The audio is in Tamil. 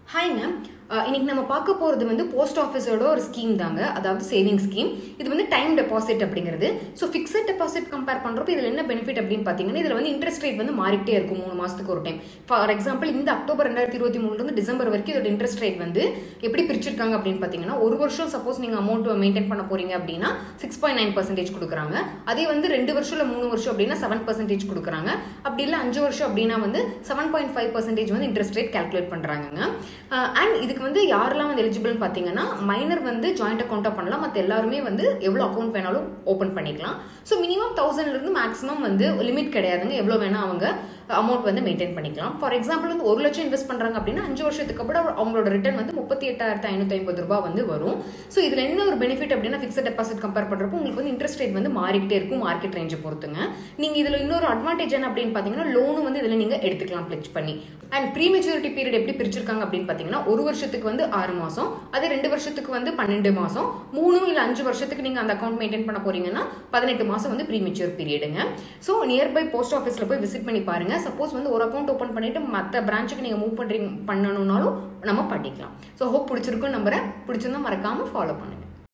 ஹாய்ங்க அஹ் இன்னைக்கு நம்ம பார்க்க போகிறது வந்து போஸ்ட் ஆஃபீஸோட ஒரு ஸ்கீம் தாங்க அதாவது சேவிங் ஸ்கீம் இது வந்து டைம் டெபாசிட் அப்படிங்கிறது ஸோ ஃபிக்ஸட் டெபாசிட் கம்பேர் பண்ணுறப்போ இதில் என்ன பெனிஃபிட் அப்படின்னு பார்த்தீங்கன்னா இதில் வந்து இன்ட்ரெஸ்ட் ரேட் வந்து மாறிட்டே இருக்கும் மூணு மாதத்துக்கு ஒரு டைம் ஃபார் எக்ஸாம்பிள் இந்த அக்டோபர் ரெண்டாயிரத்தி இருபத்தி மூணுலேருந்து டிசம்பர் வரைக்கும் இதோட இன்ட்ரெஸ்ட் ரேட் வந்து எப்படி பிரிச்சிருக்காங்க அப்படின்னு பார்த்தீங்கன்னா ஒரு வருஷம் சப்போஸ் நீங்கள் அமௌண்ட் மெயின்டைன் பண்ண போறீங்க அப்படின்னா சிக்ஸ் பாயிண்ட் நைன் பர்சன்டேஜ் கொடுக்குறாங்க அதே வந்து ரெண்டு வருஷம் இல்லை மூணு வருஷம் அப்படின்னா செவன் பர்சன்டேஜ் கொடுக்குறாங்க அப்படி இல்லை அஞ்சு வருஷம் அப்படின்னா வந்து செவன் பாயிண்ட் ஃபைவ் பர்சன்டேஜ் வந்து இன்ட்ரெஸ்ட் ரேட் கால்குலேட் பண்ணுறாங்க அண்ட் இதுக்கு வந்து யாரெல்லாம் வந்து எலிஜிபிள்னு பார்த்தீங்கன்னா மைனர் வந்து ஜாயிண்ட் அக்கௌண்ட்டாக பண்ணலாம் மற்ற எல்லாருமே வந்து எவ்வளோ அக்கௌண்ட் வேணாலும் ஓப்பன் பண்ணிக்கலாம் ஸோ மினிமம் தௌசண்ட்லேருந்து மேக்ஸிமம் வந்து லிமிட் கிடையாதுங்க எவ்வளோ வேணால் அவங்க அமௌண்ட் வந்து மெயின்டைன் பண்ணிக்கலாம் ஃபார் எக்ஸாம்பிள் வந்து ஒரு லட்சம் இன்வெஸ்ட் பண்ணுறாங்க அப்படின்னா அஞ்சு வருஷத்துக்கு அப்புறம் அவங்களோட ரிட்டர்ன் வந்து முப்பத்தி எட்டாயிரத்தி ஐநூற்றி ஐம்பது ரூபாய் வந்து வரும் ஸோ இதில் என்ன ஒரு பெனிஃபிட் அப்படின்னா ஃபிக்ஸட் டெபாசிட் கம்பேர் பண்ணுறப்போ உங்களுக்கு வந்து இன்ட்ரெஸ்ட் ரேட் வந்து மாறிக்கிட்டே இருக்கும் மார்க்கெட் ரேஞ்சை பொறுத்துங்க நீங்கள் இதில் இன்னொரு அட்வான்டேஜ் என்ன அப்படின்னு பார்த்தீங்கன்னா லோனும் வந்து இதில் நீங்கள் எடுத்துக்கலாம் பிளச் பண்ணி அண்ட் ப்ரீ மெச்சூரிட்டி பீரியட் எப்படி பிரிச்சிருக்காங்க அப்படின்னு பார்த்தீங்கன்னா ஒரு வருஷத்துக்கு வந்து ஆறு மாதம் அதே ரெண்டு வருஷத்துக்கு வந்து பன்னெண்டு மாதம் மூணு இல்லை அஞ்சு வருஷத்துக்கு நீங்கள் அந்த அக்கௌண்ட் மெயின்டைன் பண்ண போறீங்கன்னா பதினெட்டு மாதம் வந்து ப்ரீ மெச்சூர் பீரியடுங்க ஸோ நியர்பை போஸ்ட் ஆஃபீஸில் போய் விசிட் பண்ணி பாருங்க சப்போஸ் வந்து ஒரு அக்கௌண்ட் ஓப்பன் பண்ணிட்டு மற்ற பிரான்ச்சுக்கு நீங்கள் மூவ் பண்ணுறீங்க பண்ணணும்னாலும் நம்ம பண்ணிக்கலாம் ஸோ ஹோப் பிடிச்சிருக்கும் நம்புறேன் பிடிச்சிருந்தா மறக்காமல் ஃபாலோ பண்ணுங்க